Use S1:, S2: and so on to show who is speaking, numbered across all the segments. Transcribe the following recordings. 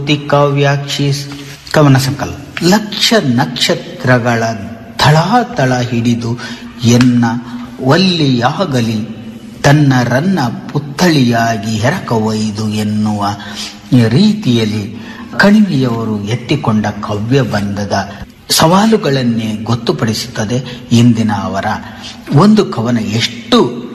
S1: ಕಾವ್ಯಾಕ್ಷಿ ಕವನ ಸಂಕಲನ ಲಕ್ಷ ನಕ್ಷತ್ರಗಳ ಥಳಾಥಳ ಹಿಡಿದು ಎನ್ನ ಒಲ್ಲಿಯಾಗಲಿ ತನ್ನ ರನ್ನ ಪುತ್ಥಳಿಯಾಗಿ ಹೆರಕವೈದು ಎನ್ನುವ ರೀತಿಯಲ್ಲಿ ಕಣಿವೆಯವರು ಎತ್ತಿಕೊಂಡ ಕಾವ್ಯ ಬಂಧದ ಸವಾಲುಗಳನ್ನೇ ಗೊತ್ತುಪಡಿಸುತ್ತದೆ ಇಂದಿನ ಅವರ ಒಂದು ಕವನ ಎಷ್ಟು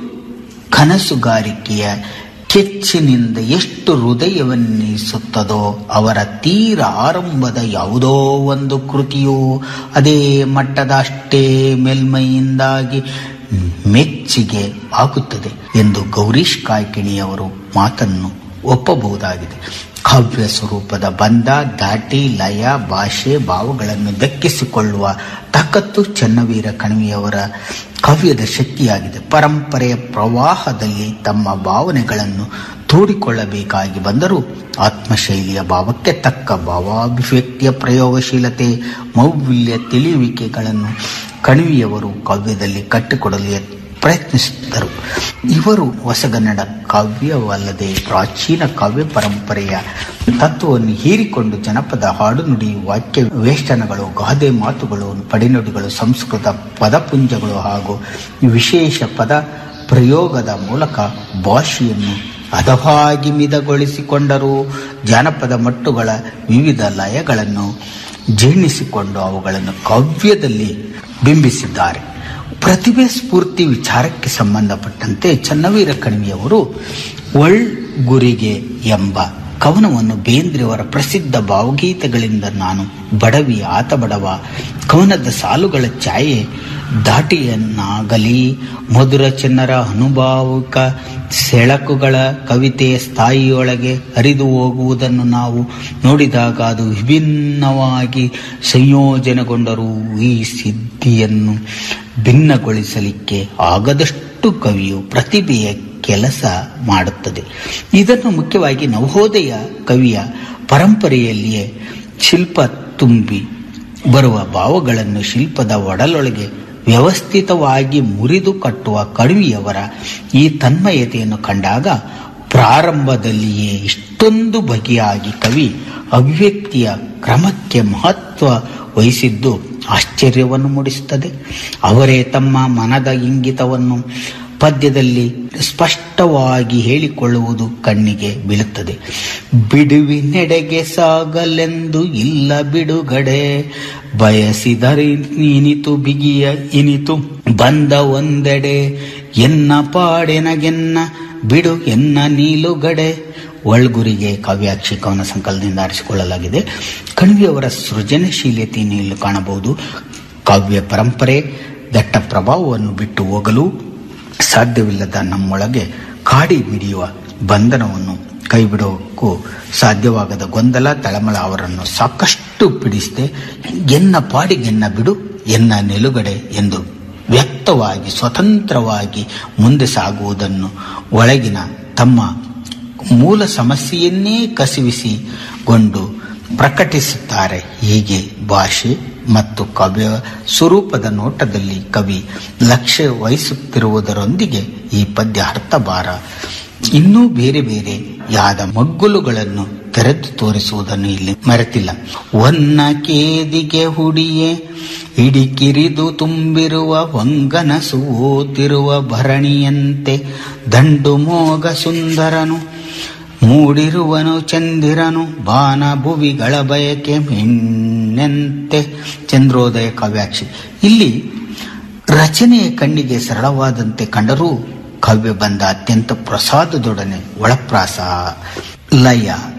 S1: ಕನಸುಗಾರಿಕೆಯ ಕೆಚ್ಚಿನಿಂದ ಎಷ್ಟು ಹೃದಯವನ್ನಿಸುತ್ತದೋ ಅವರ ತೀರ ಆರಂಭದ ಯಾವುದೋ ಒಂದು ಕೃತಿಯು ಅದೇ ಮಟ್ಟದ ಅಷ್ಟೇ ಮೇಲ್ಮೈಯಿಂದಾಗಿ ಮೆಚ್ಚಿಗೆ ಆಗುತ್ತದೆ ಎಂದು ಗೌರೀಶ್ ಕಾಯ್ಕಿಣಿಯವರು ಮಾತನ್ನು ಒಪ್ಪಬಹುದಾಗಿದೆ ಕಾವ್ಯ ಸ್ವರೂಪದ ಬಂಧ ದಾಟಿ ಲಯ ಭಾಷೆ ಭಾವಗಳನ್ನು ದಕ್ಕಿಸಿಕೊಳ್ಳುವ ತಾಕತ್ತು ಚನ್ನವೀರ ಕಣಿವೆಯವರ ಕಾವ್ಯದ ಶಕ್ತಿಯಾಗಿದೆ ಪರಂಪರೆಯ ಪ್ರವಾಹದಲ್ಲಿ ತಮ್ಮ ಭಾವನೆಗಳನ್ನು ತೋಡಿಕೊಳ್ಳಬೇಕಾಗಿ ಬಂದರೂ ಆತ್ಮಶೈಲಿಯ ಭಾವಕ್ಕೆ ತಕ್ಕ ಭಾವಾಭಿವ್ಯಕ್ತಿಯ ಪ್ರಯೋಗಶೀಲತೆ ಮೌಲ್ಯ ತಿಳಿಯುವಿಕೆಗಳನ್ನು ಕಣಿವೆಯವರು ಕಾವ್ಯದಲ್ಲಿ ಕಟ್ಟಿಕೊಡಲು ಪ್ರಯತ್ನಿಸಿದ್ದರು ಇವರು ಹೊಸಗನ್ನಡ ಕಾವ್ಯವಲ್ಲದೆ ಪ್ರಾಚೀನ ಕಾವ್ಯ ಪರಂಪರೆಯ ತತ್ವವನ್ನು ಹೀರಿಕೊಂಡು ಜನಪದ ಹಾಡುನುಡಿ ವಾಕ್ಯ ವೇಷ್ಟನಗಳು ಗಾದೆ ಮಾತುಗಳು ಪಡಿನುಡಿಗಳು ಸಂಸ್ಕೃತ ಪದಪುಂಜಗಳು ಹಾಗೂ ವಿಶೇಷ ಪದ ಪ್ರಯೋಗದ ಮೂಲಕ ಭಾಷೆಯನ್ನು ಹದವಾಗಿ ಮಿದಗೊಳಿಸಿಕೊಂಡರೂ ಜಾನಪದ ಮಟ್ಟುಗಳ ವಿವಿಧ ಲಯಗಳನ್ನು ಜೀರ್ಣಿಸಿಕೊಂಡು ಅವುಗಳನ್ನು ಕಾವ್ಯದಲ್ಲಿ ಬಿಂಬಿಸಿದ್ದಾರೆ ಪ್ರತಿಭೆ ಸ್ಫೂರ್ತಿ ವಿಚಾರಕ್ಕೆ ಸಂಬಂಧಪಟ್ಟಂತೆ ಚನ್ನವೀರ ಕಣಿವೆಯವರು ಒಳ್ಗುರಿಗೆ ಎಂಬ ಕವನವನ್ನು ಬೇಂದ್ರೆಯವರ ಪ್ರಸಿದ್ಧ ಭಾವಗೀತೆಗಳಿಂದ ನಾನು ಬಡವಿ ಆತ ಬಡವ ಕವನದ ಸಾಲುಗಳ ಛಾಯೆ ದಾಟಿಯನ್ನಾಗಲಿ ಮಧುರ ಚೆನ್ನರ ಅನುಭಾವಿಕ ಸೆಳಕುಗಳ ಕವಿತೆಯ ಸ್ಥಾಯಿಯೊಳಗೆ ಹರಿದು ಹೋಗುವುದನ್ನು ನಾವು ನೋಡಿದಾಗ ಅದು ವಿಭಿನ್ನವಾಗಿ ಸಂಯೋಜನೆಗೊಂಡರೂ ಈ ಸಿದ್ಧಿಯನ್ನು ಭಿನ್ನಗೊಳಿಸಲಿಕ್ಕೆ ಆಗದಷ್ಟು ಕವಿಯು ಪ್ರತಿಭೆಯ ಕೆಲಸ ಮಾಡುತ್ತದೆ ಇದನ್ನು ಮುಖ್ಯವಾಗಿ ನವೋದಯ ಕವಿಯ ಪರಂಪರೆಯಲ್ಲಿಯೇ ಶಿಲ್ಪ ತುಂಬಿ ಬರುವ ಭಾವಗಳನ್ನು ಶಿಲ್ಪದ ಒಡಲೊಳಗೆ ವ್ಯವಸ್ಥಿತವಾಗಿ ಮುರಿದು ಕಟ್ಟುವ ಕಣಿವೆಯವರ ಈ ತನ್ಮಯತೆಯನ್ನು ಕಂಡಾಗ ಪ್ರಾರಂಭದಲ್ಲಿಯೇ ಇಷ್ಟೊಂದು ಬಗೆಯಾಗಿ ಕವಿ ಅಭಿವ್ಯಕ್ತಿಯ ಕ್ರಮಕ್ಕೆ ಮಹತ್ವ ವಹಿಸಿದ್ದು ಆಶ್ಚರ್ಯವನ್ನು ಮೂಡಿಸುತ್ತದೆ ಅವರೇ ತಮ್ಮ ಮನದ ಇಂಗಿತವನ್ನು ಪದ್ಯದಲ್ಲಿ ಸ್ಪಷ್ಟವಾಗಿ ಹೇಳಿಕೊಳ್ಳುವುದು ಕಣ್ಣಿಗೆ ಬೀಳುತ್ತದೆ ಬಿಡುವಿನೆಡೆಗೆ ಸಾಗಲೆಂದು ಇಲ್ಲ ಬಿಡುಗಡೆ ಬಯಸಿದರೆ ಇನಿತು ಬಿಗಿಯ ಇನಿತು ಬಂದ ಒಂದೆಡೆ ಎನ್ನ ಪಾಡೆನಗೆನ್ನ ಬಿಡು ಎನ್ನ ನೀಲುಗಡೆ ಒಳ್ಗುರಿಗೆ ಕಾವ್ಯಾಕ್ಷಿ ಕವನ ಸಂಕಲನದಿಂದ ಆರಿಸಿಕೊಳ್ಳಲಾಗಿದೆ ಕಣಿವೆಯವರ ಸೃಜನಶೀಲತೆಯನ್ನು ಇಲ್ಲಿ ಕಾಣಬಹುದು ಕಾವ್ಯ ಪರಂಪರೆ ದಟ್ಟ ಪ್ರಭಾವವನ್ನು ಬಿಟ್ಟು ಹೋಗಲು ಸಾಧ್ಯವಿಲ್ಲದ ನಮ್ಮೊಳಗೆ ಕಾಡಿ ಮಿಡಿಯುವ ಬಂಧನವನ್ನು ಕೈಬಿಡೋಕ್ಕೂ ಸಾಧ್ಯವಾಗದ ಗೊಂದಲ ತಳಮಳ ಅವರನ್ನು ಸಾಕಷ್ಟು ಬಿಡಿಸಿದೆ ಎನ್ನ ಪಾಡಿಗೆನ್ನ ಬಿಡು ಎನ್ನ ನಿಲುಗಡೆ ಎಂದು ವ್ಯಕ್ತವಾಗಿ ಸ್ವತಂತ್ರವಾಗಿ ಮುಂದೆ ಸಾಗುವುದನ್ನು ಒಳಗಿನ ತಮ್ಮ ಮೂಲ ಸಮಸ್ಯೆಯನ್ನೇ ಕಸಿವಿಸಿಕೊಂಡು ಪ್ರಕಟಿಸುತ್ತಾರೆ ಹೀಗೆ ಭಾಷೆ ಮತ್ತು ಕಾವ್ಯ ಸ್ವರೂಪದ ನೋಟದಲ್ಲಿ ಕವಿ ಲಕ್ಷ್ಯ ವಹಿಸುತ್ತಿರುವುದರೊಂದಿಗೆ ಈ ಪದ್ಯ ಅರ್ಥಭಾರ ಇನ್ನೂ ಬೇರೆ ಬೇರೆ ಯಾದ ಮಗ್ಗುಲುಗಳನ್ನು ತೆರೆದು ತೋರಿಸುವುದನ್ನು ಇಲ್ಲಿ ಮರೆತಿಲ್ಲ ಒನ್ನ ಕೇದಿಗೆ ಹುಡಿಯೇ ಇಡಿಕಿರಿದು ತುಂಬಿರುವ ಹೊಂಗನ ಸೂತಿರುವ ಭರಣಿಯಂತೆ ದಂಡು ಮೋಗ ಸುಂದರನು ಮೂಡಿರುವನು ಚಂದಿರನು ಬಾನ ಭುವಿಗಳ ಬಯಕೆ ಮೆಣ್ಣಂತೆ ಚಂದ್ರೋದಯ ಕಾವ್ಯಾಕ್ಷಿ ಇಲ್ಲಿ ರಚನೆಯ ಕಣ್ಣಿಗೆ ಸರಳವಾದಂತೆ ಕಂಡರೂ ಕಾವ್ಯ ಬಂದ ಅತ್ಯಂತ ಪ್ರಸಾದದೊಡನೆ ಒಳಪ್ರಾಸ ಲಯ